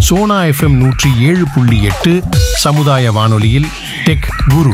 Sona FM நூற்றி ஏழு புள்ளி எட்டு சமுதாய வானொலியில் டெக் குரு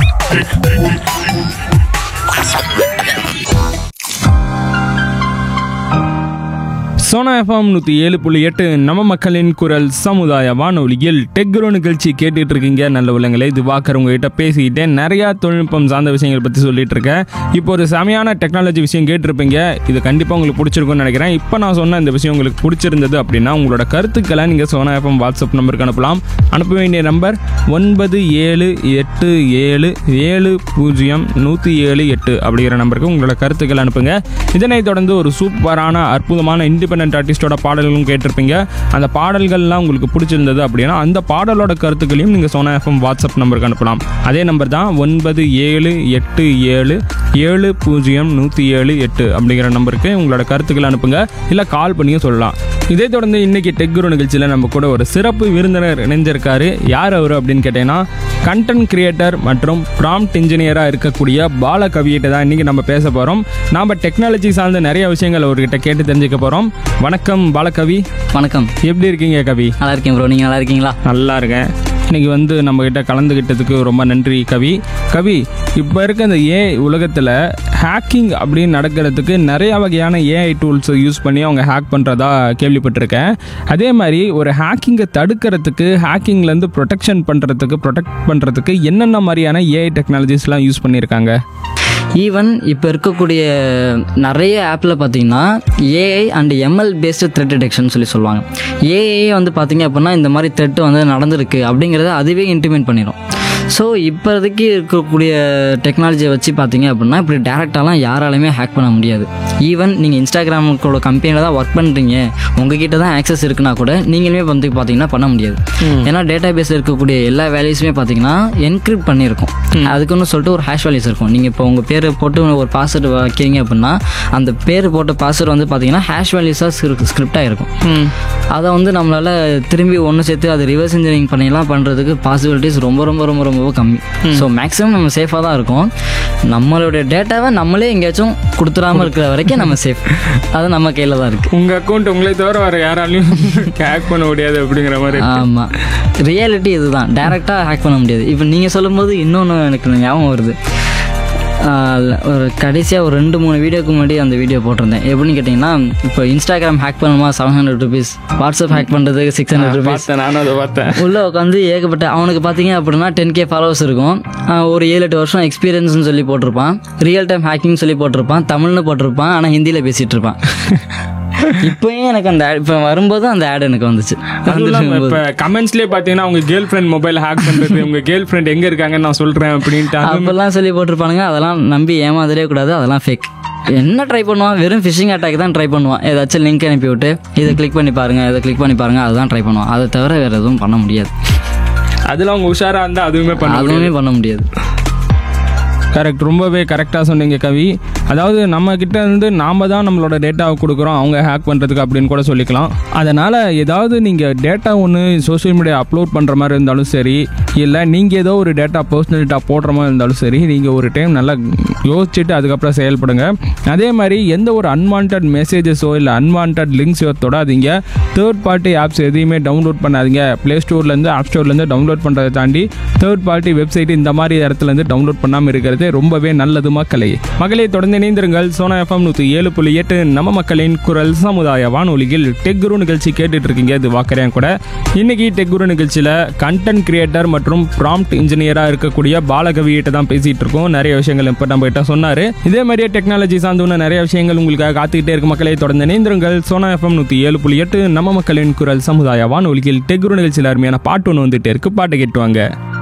சோனா எஃப்எம் நூற்றி ஏழு புள்ளி எட்டு நம்ம மக்களின் குரல் சமுதாய வானொலியில் டெக்ரோ நிகழ்ச்சி கேட்டுட்டு இருக்கீங்க நல்ல உள்ளங்களே இது வாக்கர் உங்ககிட்ட பேசிக்கிட்டே நிறையா தொழில்நுட்பம் சார்ந்த விஷயங்கள் பற்றி சொல்லிட்டு இருக்கேன் இப்போ ஒரு செமையான டெக்னாலஜி விஷயம் கேட்டிருப்பீங்க இது கண்டிப்பாக உங்களுக்கு பிடிச்சிருக்கும்னு நினைக்கிறேன் இப்போ நான் சொன்ன இந்த விஷயம் உங்களுக்கு பிடிச்சிருந்தது அப்படின்னா உங்களோட கருத்துக்களை நீங்கள் சோனா எஃப்எம் வாட்ஸ்அப் நம்பருக்கு அனுப்பலாம் அனுப்ப வேண்டிய நம்பர் ஒன்பது ஏழு எட்டு ஏழு ஏழு பூஜ்ஜியம் நூற்றி ஏழு எட்டு அப்படிங்கிற நம்பருக்கு உங்களோட கருத்துக்களை அனுப்புங்க இதனைத் தொடர்ந்து ஒரு சூப்பரான அற்புதமான இண்டிபெண்ட் ஆர்டிஸ்டோட பாடல்களும் கேட்டிருப்பீங்க அந்த பாடல்கள்லாம் உங்களுக்கு பிடிச்சிருந்தது அப்படின்னா அந்த பாடலோட கருத்துக்களையும் நீங்கள் சோனா எஃப்எம் வாட்ஸ்அப் நம்பருக்கு அனுப்பலாம் அதே நம்பர் தான் ஒன்பது ஏழு எட்டு ஏழு ஏழு பூஜ்ஜியம் நூற்றி ஏழு எட்டு அப்படிங்கிற நம்பருக்கு உங்களோட கருத்துக்களை அனுப்புங்க இல்லை கால் பண்ணியும் சொல்லலாம் இதே தொடர்ந்து இன்னைக்கு டெக்குரு நிகழ்ச்சியில் நம்ம கூட ஒரு சிறப்பு விருந்தினர் இணைஞ்சிருக்காரு யார் அவர் அப்படின்னு கேட்டீங்கன்னா கண்டென்ட் கிரியேட்டர் மற்றும் ப்ராம்ப்ட் இன்ஜினியராக இருக்கக்கூடிய பாலகவியிட்ட தான் இன்றைக்கி நம்ம பேச போகிறோம் நாம் டெக்னாலஜி சார்ந்த நிறைய விஷயங்கள் அவர்கிட்ட கேட்டு தெரிஞ்சுக்க போகிறோம் வணக்கம் பாலகவி வணக்கம் எப்படி இருக்கீங்க கவி நல்லா இருக்கேன் ப்ரோ நீங்கள் நல்லா இருக்கீங்களா நல்லா இருக்கேன் இன்னைக்கு வந்து நம்மக்கிட்ட கலந்துக்கிட்டதுக்கு ரொம்ப நன்றி கவி கவி இப்போ இருக்க இந்த ஏஐ உலகத்தில் ஹேக்கிங் அப்படின்னு நடக்கிறதுக்கு நிறைய வகையான ஏஐ டூல்ஸை யூஸ் பண்ணி அவங்க ஹேக் பண்ணுறதா கேள்விப்பட்டிருக்கேன் அதே மாதிரி ஒரு ஹேக்கிங்கை தடுக்கிறதுக்கு ஹேக்கிங்லேருந்து ப்ரொடெக்ஷன் பண்ணுறதுக்கு ப்ரொடெக்ட் பண்ணுறதுக்கு என்னென்ன மாதிரியான ஏஐ டெக்னாலஜிஸ்லாம் யூஸ் பண்ணியிருக்காங்க ஈவன் இப்போ இருக்கக்கூடிய நிறைய ஆப்பில் பார்த்தீங்கன்னா AI and ML based threat detection சொல்லி சொல்லுவாங்க ஏஐ வந்து பார்த்தீங்க அப்படின்னா இந்த மாதிரி த்ரெட் வந்து நடந்திருக்கு அப்படிங்கிறத அதுவே இன்டிமேட் பண்ணிடும் ஸோ இப்போதைக்கு இருக்கக்கூடிய டெக்னாலஜியை வச்சு பார்த்தீங்க அப்படின்னா இப்படி டேரெக்டாலாம் யாராலையுமே ஹேக் பண்ண முடியாது ஈவன் நீங்கள் இன்ஸ்டாகிராமோட கம்பெனியில் தான் ஒர்க் பண்ணுறீங்க உங்ககிட்ட தான் ஆக்சஸ் இருக்குன்னா கூட நீங்களுமே வந்து பார்த்தீங்கன்னா பண்ண முடியாது ஏன்னா டேட்டா பேஸில் இருக்கக்கூடிய எல்லா வேல்யூஸுமே பார்த்தீங்கன்னா என்கிரிப்ட் பண்ணியிருக்கும் அதுக்குன்னு சொல்லிட்டு ஒரு ஹேஷ் வேல்யூஸ் இருக்கும் நீங்கள் இப்போ உங்கள் பேர் போட்டு ஒரு பாஸ்வேர்டு வைக்கிறீங்க அப்படின்னா அந்த பேர் போட்ட பாஸ்வேர்டு வந்து பார்த்தீங்கன்னா ஹேஷ் வேல்யூஸாக ஸ்கிரிப்டாக இருக்கும் அதை வந்து நம்மளால் திரும்பி ஒன்று சேர்த்து அது ரிவர்ஸ் இன்ஜினியரிங் பண்ணிலாம் பண்ணுறதுக்கு பாசிபிலிட்டிஸ் ரொம்ப ரொம்ப ரொம்ப ரொம்ப கம்மி ஸோ மேக்ஸிமம் நம்ம சேஃபாக தான் இருக்கோம் நம்மளுடைய டேட்டாவை நம்மளே எங்கேயாச்சும் கொடுத்துடாம இருக்கிற வரைக்கும் நம்ம சேஃப் அது நம்ம கையில் தான் இருக்குது உங்கள் அக்கௌண்ட் உங்களை தவிர வேறு யாராலையும் ஹேக் பண்ண முடியாது அப்படிங்கிற மாதிரி ஆமாம் ரியாலிட்டி இதுதான் டேரெக்டாக ஹேக் பண்ண முடியாது இப்போ நீங்கள் சொல்லும்போது இன்னொன்று எனக்கு ஞாபகம் வருது ஆஹ் ஒரு கடைசியாக ஒரு ரெண்டு மூணு வீடியோக்கு முன்னாடி அந்த வீடியோ போட்டிருந்தேன் எப்படின்னு கேட்டிங்கன்னா இப்போ இன்ஸ்டாகிராம் ஹேக் பண்ணுமா seven hundred rupees WhatsApp hack பண்ணுறதுக்கு சிக்ஸ் ஹண்ட்ரட் ருபீஸ் பார்த்தேன் நானும் அதை பார்த்தேன் உள்ளே உட்காந்து ஏகப்பட்ட அவனுக்கு பார்த்தீங்க அப்படின்னா டென் கே ஃபாலோவர்ஸ் இருக்கும் ஆஹ் ஒரு ஏழு எட்டு வருஷம் எக்ஸ்பீரியன்ஸ்னு சொல்லி போட்டிருப்பான் ரியல் டைம் ஹேக்கிங் சொல்லி போட்டிருப்பான் தமிழ்னு போட்டிருப்பான் ஆனால் ஹிந்தியில் பேசிகிட்டு இருப்பான் இப்போயும் எனக்கு அந்த ad- இப்போ வரும்போது அந்த ஆட் எனக்கு வந்துச்சு அதுவும் இல்லாம இப்ப கமெண்ட்ஸ்லயே பாத்தீங்கன்னா உங்க கேர்ள் ஃப்ரெண்ட் மொபைல் ஹேக் பண்றது உங்க கேர்ள் ஃப்ரெண்ட் எங்க இருக்காங்கன்னு நான் சொல்றேன் அப்படின்ட்டு அது- அப்பெல்லாம் சொல்லி போட்டிருப்பானுங்க அதெல்லாம் நம்பி ஏமாதவே கூடாது அதெல்லாம் ஃபேக் என்ன ட்ரை பண்ணுவான் வெறும் ஃபிஷிங் அட்டாக் தான் ட்ரை பண்ணுவான் ஏதாச்சும் லிங்க் அனுப்பி விட்டு இதை கிளிக் பண்ணி பாருங்க இதை கிளிக் பண்ணி பாருங்க அதுதான் ட்ரை பண்ணுவான் அதை தவிர வேற எதுவும் பண்ண முடியாது அதுல அவங்க உஷாரா இருந்தா அதுவுமே பண்ண அதுவுமே பண்ண முடியாது கரெக்ட் ரொம்பவே கரெக்டாக சொன்னீங்க கவி அதாவது நம்ம கிட்ட இருந்து நாம தான் நம்மளோட டேட்டாவை கொடுக்குறோம் அவங்க ஹேக் பண்ணுறதுக்கு அப்படின்னு கூட சொல்லிக்கலாம் அதனால் ஏதாவது நீங்கள் டேட்டா ஒன்று சோஷியல் மீடியா அப்லோட் பண்ணுற மாதிரி இருந்தாலும் சரி இல்லை நீங்கள் ஏதோ ஒரு டேட்டா பர்சனல் டேட்டா போடுற மாதிரி இருந்தாலும் சரி நீங்கள் ஒரு டைம் நல்லா யோசிச்சுட்டு அதுக்கப்புறம் செயல்படுங்க அதே மாதிரி எந்த ஒரு அன்வான்ட் மெசேஜஸோ இல்லை அன்வான்ட் லிங்க்ஸோ தொடாதீங்க தேர்ட் பார்ட்டி ஆப்ஸ் எதையுமே டவுன்லோட் பண்ணாதீங்க ப்ளே ஸ்டோர்லேருந்து ஆப் ஸ்டோர்லேருந்து டவுன்லோட் பண்ணுறதை தாண்டி தேர்ட் பார்ட்டி வெப்சைட் இந்த மாதிரி இடத்துலேருந்து டவுன்லோட் பண்ணாமல் இருக்கிறது ரொம்பவே நல்லது மக்களே மகளே தொடர்ந்து இணைந்திருங்கள் சோனா எஃப்எம் நூற்றி ஏழு புள்ளி எட்டு நம்ம மக்களின் குரல் சமுதாய வானொலியில் டெக் குரு நிகழ்ச்சி கேட்டுட்டு இருக்கீங்க இது வாக்கறேன் கூட இன்னைக்கு டெக் குரு நிகழ்ச்சியில் கண்டென்ட் கிரியேட்டர் மற்றும் ப்ராம்ப்ட் இன்ஜினியராக இருக்கக்கூடிய பாலகவியிட்ட தான் பேசிட்டு இருக்கோம் நிறைய விஷயங்கள் இப்போ நம்ம கிட்ட சொன்னாரு இதே மாதிரியே டெக்னாலஜி சார்ந்து இன்னும் நிறைய விஷயங்கள் உங்களுக்காக காத்துக்கிட்டே இருக்க மக்களே தொடர்ந்து இணைந்திருங்கள் சோனா எஃப்எம் நூற்றி ஏழு புள்ளி எட்டு நம்ம மக்களின் குரல் சமுதாய வானொலியில் டெக் குரு நிகழ்ச்சியில் அருமையான பாட்டு ஒன்று வந்துட்டே இருக்கு பாட்டு கேட்டுவாங்க